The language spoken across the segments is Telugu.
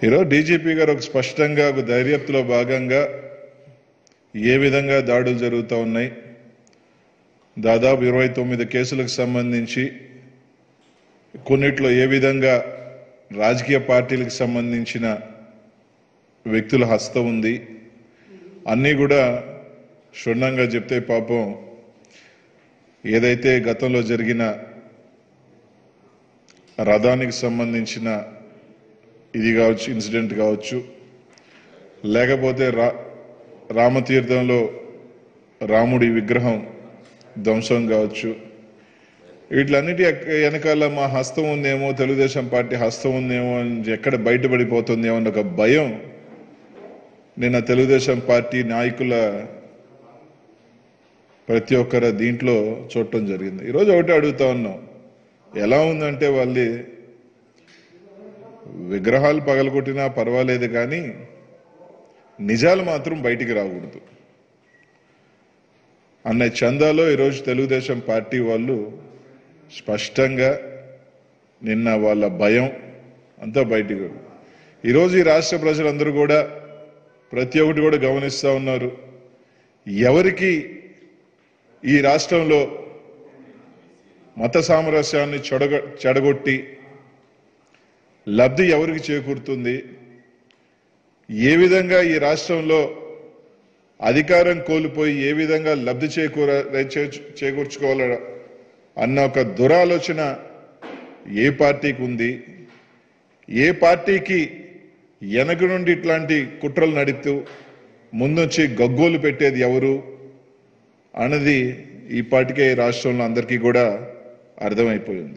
ఈరోజు డీజీపీ గారు ఒక స్పష్టంగా ఒక దర్యాప్తులో భాగంగా ఏ విధంగా దాడులు జరుగుతూ ఉన్నాయి దాదాపు ఇరవై తొమ్మిది కేసులకు సంబంధించి కొన్నిట్లో ఏ విధంగా రాజకీయ పార్టీలకు సంబంధించిన వ్యక్తుల హస్తం ఉంది అన్నీ కూడా క్షుణ్ణంగా చెప్తే పాపం ఏదైతే గతంలో జరిగిన రథానికి సంబంధించిన ఇది కావచ్చు ఇన్సిడెంట్ కావచ్చు లేకపోతే రా రామతీర్థంలో రాముడి విగ్రహం ధ్వంసం కావచ్చు వీటిలన్నిటి ఎక్క- వెనకాల మా హస్తం ఉందేమో తెలుగుదేశం పార్టీ హస్తం ఉందేమో అని ఎక్కడ బయటపడిపోతుందేమో అన్న ఒక భయం నిన్న తెలుగుదేశం పార్టీ నాయకుల ప్రతి ఒక్కరు దీంట్లో చూడటం జరిగింది ఈరోజు ఒకటి అడుగుతా ఉన్నాం ఎలా ఉందంటే వాళ్ళు విగ్రహాలు పగలగొట్టినా పర్వాలేదు కానీ నిజాలు మాత్రం బయటికి రాకూడదు అన్న చందాలో ఈరోజు తెలుగుదేశం పార్టీ వాళ్ళు స్పష్టంగా నిన్న వాళ్ళ భయం అంతా బయటికి ఈరోజు ఈ రాష్ట్ర ప్రజలందరూ కూడా ప్రతి ఒక్కటి కూడా గమనిస్తూ ఉన్నారు ఎవరికి ఈ రాష్ట్రంలో మత సామరస్యాన్ని చెడగ చెడగొట్టి లబ్ధి ఎవరికి చేకూరుతుంది ఏ విధంగా ఈ రాష్ట్రంలో అధికారం కోల్పోయి ఏ విధంగా లబ్ధి చేకూర చే- చేకూర్చుకోవాల అన్న ఒక దురాలోచన ఏ పార్టీకి ఉంది ఏ పార్టీకి వెనక నుండి ఇట్లాంటి కుట్రలు నడుపుతూ ముందొచ్చి గగ్గోలు పెట్టేది ఎవరు అన్నది ఈ పాటికే ఈ రాష్ట్రంలో అందరికీ కూడా అర్థమైపోయింది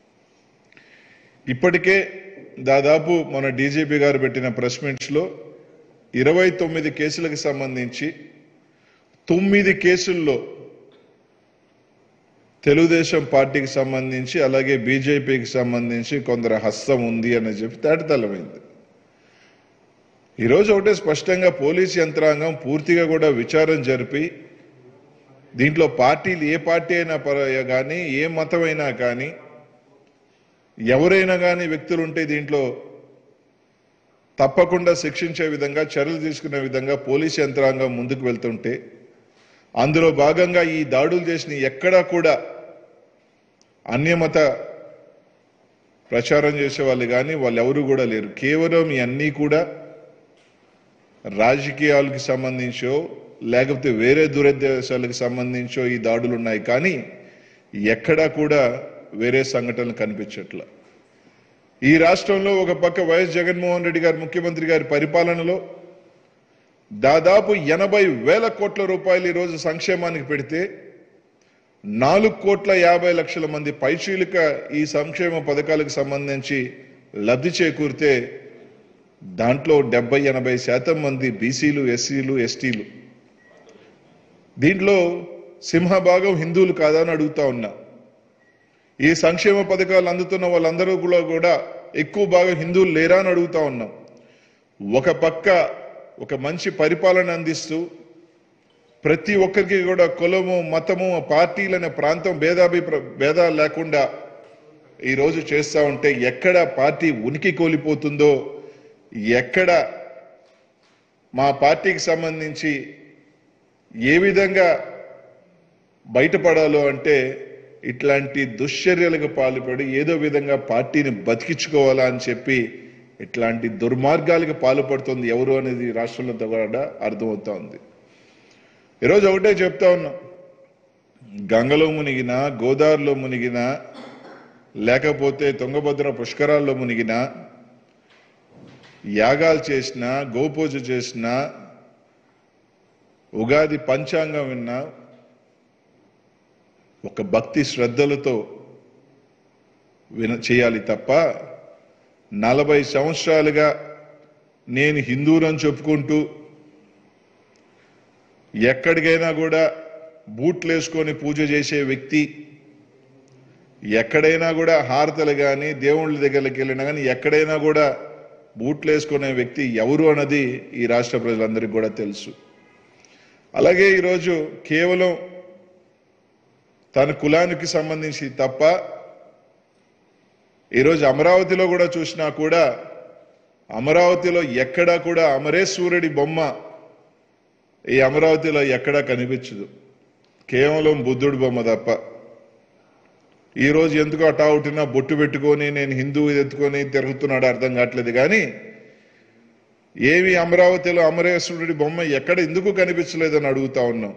ఇప్పటికే దాదాపు మన డీజీపీ గారు పెట్టిన ప్రెస్ మీట్స్ లో ఇరవై తొమ్మిది కేసులకు సంబంధించి తొమ్మిది కేసుల్లో తెలుగుదేశం పార్టీకి సంబంధించి అలాగే బీజేపీకి సంబంధించి కొందరు హస్తం ఉంది అని చెప్పి తేటతెల్లమైంది ఈరోజు ఒకటే స్పష్టంగా పోలీస్ యంత్రాంగం పూర్తిగా కూడా విచారం జరిపి దీంట్లో పార్టీలు ఏ పార్టీ అయినా పర కానీ ఏ మతమైనా కానీ ఎవరైనా కానీ వ్యక్తులు ఉంటే దీంట్లో తప్పకుండా శిక్షించే విధంగా చర్యలు తీసుకునే విధంగా పోలీస్ యంత్రాంగం ముందుకు వెళ్తుంటే అందులో భాగంగా ఈ దాడులు చేసిన ఎక్కడా కూడా అన్యమత ప్రచారం చేసే వాళ్ళు కానీ వాళ్ళు ఎవరు కూడా లేరు కేవలం ఈ అన్నీ కూడా రాజకీయాలకు సంబంధించో లేకపోతే వేరే దురుద్దేశాలకు సంబంధించో ఈ దాడులు ఉన్నాయి కానీ ఎక్కడా కూడా వేరే సంఘటనలు కనిపించట్ల ఈ రాష్ట్రంలో ఒక పక్క వైఎస్ జగన్మోహన్ రెడ్డి గారు ముఖ్యమంత్రి గారి పరిపాలనలో దాదాపు ఎనభై వేల కోట్ల రూపాయలు ఈరోజు సంక్షేమానికి పెడితే నాలుగు కోట్ల యాభై లక్షల మంది పైచీలిక ఈ సంక్షేమ పథకాలకు సంబంధించి లబ్ధి చేకూరితే దాంట్లో డెబ్బై ఎనభై శాతం మంది బీసీలు ఎస్సీలు ఎస్టీలు దీంట్లో సింహభాగం హిందువులు కాదా అని అడుగుతా ఉన్నా ఈ సంక్షేమ పథకాలు అందుతున్న వాళ్ళందరూ కూడా కూడా ఎక్కువ భాగం హిందువులు లేరా అని అడుగుతా ఉన్నాం ఒక పక్క ఒక మంచి పరిపాలన అందిస్తూ ప్రతి ఒక్కరికి కూడా కులము మతము పార్టీలనే ప్రాంతం భేదాభిప్ర భేదాలు లేకుండా ఈ రోజు చేస్తా ఉంటే ఎక్కడ పార్టీ ఉనికి కోల్పోతుందో ఎక్కడ మా పార్టీకి సంబంధించి ఏ విధంగా బయటపడాలో అంటే ఇట్లాంటి దుశ్చర్యలకు పాల్పడి ఏదో విధంగా పార్టీని బతికించుకోవాలా అని చెప్పి ఇట్లాంటి దుర్మార్గాలకు పాల్పడుతుంది ఎవరు అనేది రాష్ట్రంలో కూడా అర్థమవుతా ఉంది ఈరోజు ఒకటే చెప్తా ఉన్నాం గంగలో మునిగినా గోదావరిలో మునిగినా లేకపోతే తుంగభద్ర పుష్కరాల్లో మునిగినా యాగాలు చేసినా గోపూజ చేసినా ఉగాది పంచాంగం విన్నా ఒక భక్తి శ్రద్ధలతో విన చేయాలి తప్ప నలభై సంవత్సరాలుగా నేను హిందువులని చెప్పుకుంటూ ఎక్కడికైనా కూడా బూట్లు వేసుకొని పూజ చేసే వ్యక్తి ఎక్కడైనా కూడా హారతలు కానీ దేవుళ్ళ దగ్గరికి వెళ్ళినా కానీ ఎక్కడైనా కూడా బూట్లు వేసుకునే వ్యక్తి ఎవరు అన్నది ఈ రాష్ట్ర ప్రజలందరికీ కూడా తెలుసు అలాగే ఈరోజు కేవలం తన కులానికి సంబంధించి తప్ప ఈరోజు అమరావతిలో కూడా చూసినా కూడా అమరావతిలో ఎక్కడా కూడా అమరేశ్వరుడి బొమ్మ ఈ అమరావతిలో ఎక్కడా కనిపించదు కేవలం బుద్ధుడి బొమ్మ తప్ప ఈ రోజు ఎందుకు అటావుటినా బొట్టు పెట్టుకొని నేను హిందువు ఎత్తుకొని తిరుగుతున్నాడు అర్థం కావట్లేదు కానీ ఏమి అమరావతిలో అమరేశ్వరుడి బొమ్మ ఎక్కడ ఎందుకు కనిపించలేదని అడుగుతా ఉన్నాం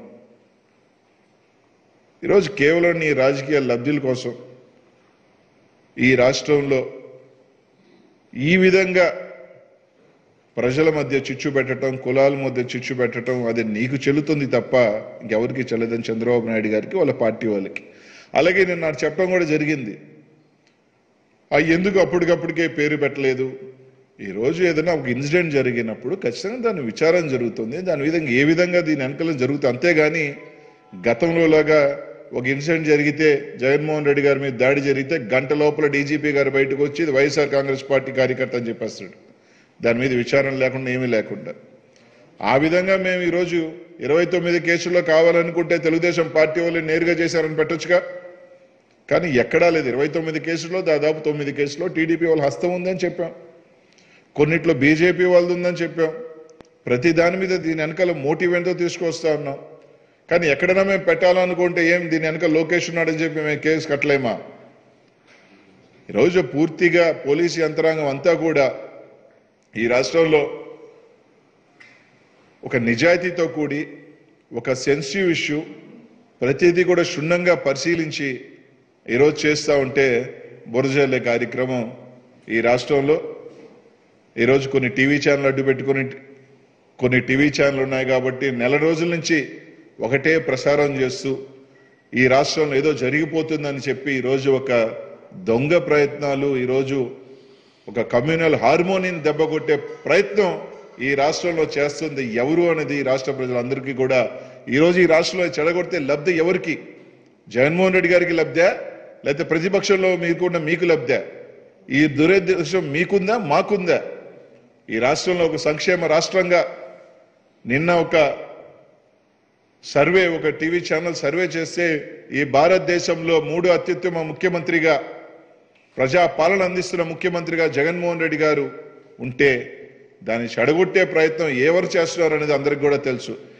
ఈరోజు కేవలం నీ రాజకీయ లబ్ధుల కోసం ఈ రాష్ట్రంలో ఈ విధంగా ప్రజల మధ్య చిచ్చు పెట్టడం కులాల మధ్య చిచ్చు పెట్టడం అది నీకు చెల్లుతుంది తప్ప ఇంకెవరికి చెల్లదని చంద్రబాబు నాయుడు గారికి వాళ్ళ పార్టీ వాళ్ళకి అలాగే నేను నాకు చెప్పడం కూడా జరిగింది ఆ ఎందుకు అప్పటికప్పటికే పేరు పెట్టలేదు ఈరోజు ఏదైనా ఒక ఇన్సిడెంట్ జరిగినప్పుడు ఖచ్చితంగా దాని విచారం జరుగుతుంది దాని విధంగా ఏ విధంగా దీని వెనకలం జరుగుతుంది అంతేగాని గతంలో లాగా ఒక ఇన్సిడెంట్ జరిగితే జగన్మోహన్ రెడ్డి గారి మీద దాడి జరిగితే గంట లోపల డీజీపీ గారు బయటకు వచ్చి ఇది వైఎస్ఆర్ కాంగ్రెస్ పార్టీ కార్యకర్త అని చెప్పేస్తాడు దాని మీద విచారణ లేకుండా ఏమీ లేకుండా ఆ విధంగా మేము ఈరోజు ఇరవై తొమ్మిది కేసుల్లో కావాలనుకుంటే తెలుగుదేశం పార్టీ వాళ్ళు నేరుగా చేశారని పెట్టొచ్చుగా కానీ ఎక్కడా లేదు ఇరవై తొమ్మిది కేసుల్లో దాదాపు తొమ్మిది కేసుల్లో టీడీపీ వాళ్ళ హస్తం ఉందని చెప్పాం కొన్నిట్లో బీజేపీ వాళ్ళది ఉందని చెప్పాం ప్రతి దాని మీద దీని వెనకాల మోటివ్ ఎంతో తీసుకొస్తా ఉన్నాం కానీ ఎక్కడైనా మేము పెట్టాలనుకుంటే ఏం దీని వెనక లోకేష్ ఉన్నాడని చెప్పి మేము కేసు కట్టలేమా ఈరోజు పూర్తిగా పోలీసు యంత్రాంగం అంతా కూడా ఈ రాష్ట్రంలో ఒక నిజాయితీతో కూడి ఒక సెన్సిటివ్ ఇష్యూ ప్రతిదీ కూడా క్షుణ్ణంగా పరిశీలించి ఈరోజు చేస్తూ ఉంటే బురజల్లే కార్యక్రమం ఈ రాష్ట్రంలో ఈరోజు కొన్ని టీవీ ఛానల్ అడ్డు పెట్టుకుని కొన్ని టీవీ ఛానల్ ఉన్నాయి కాబట్టి నెల రోజుల నుంచి ఒకటే ప్రసారం చేస్తూ ఈ రాష్ట్రంలో ఏదో జరిగిపోతుందని చెప్పి ఈరోజు ఒక దొంగ ప్రయత్నాలు ఈరోజు ఒక కమ్యూనల్ హార్మోనిని దెబ్బకొట్టే ప్రయత్నం ఈ రాష్ట్రంలో చేస్తుంది ఎవరు అనేది ఈ రాష్ట్ర ప్రజలందరికీ కూడా ఈరోజు ఈ రాష్ట్రంలో చెడగొడితే లబ్ధి ఎవరికి జగన్మోహన్ రెడ్డి గారికి లబ్ధా లేకపోతే ప్రతిపక్షంలో మీకున్న మీకు లబ్ధా ఈ దురదృష్టం మీకుందా మాకుందా ఈ రాష్ట్రంలో ఒక సంక్షేమ రాష్ట్రంగా నిన్న ఒక సర్వే ఒక టీవీ ఛానల్ సర్వే చేస్తే ఈ భారతదేశంలో మూడు అత్యుత్తమ ముఖ్యమంత్రిగా ప్రజా పాలన అందిస్తున్న ముఖ్యమంత్రిగా జగన్మోహన్ రెడ్డి గారు ఉంటే దాన్ని చెడగొట్టే ప్రయత్నం ఎవరు చేస్తున్నారు అనేది అందరికి కూడా తెలుసు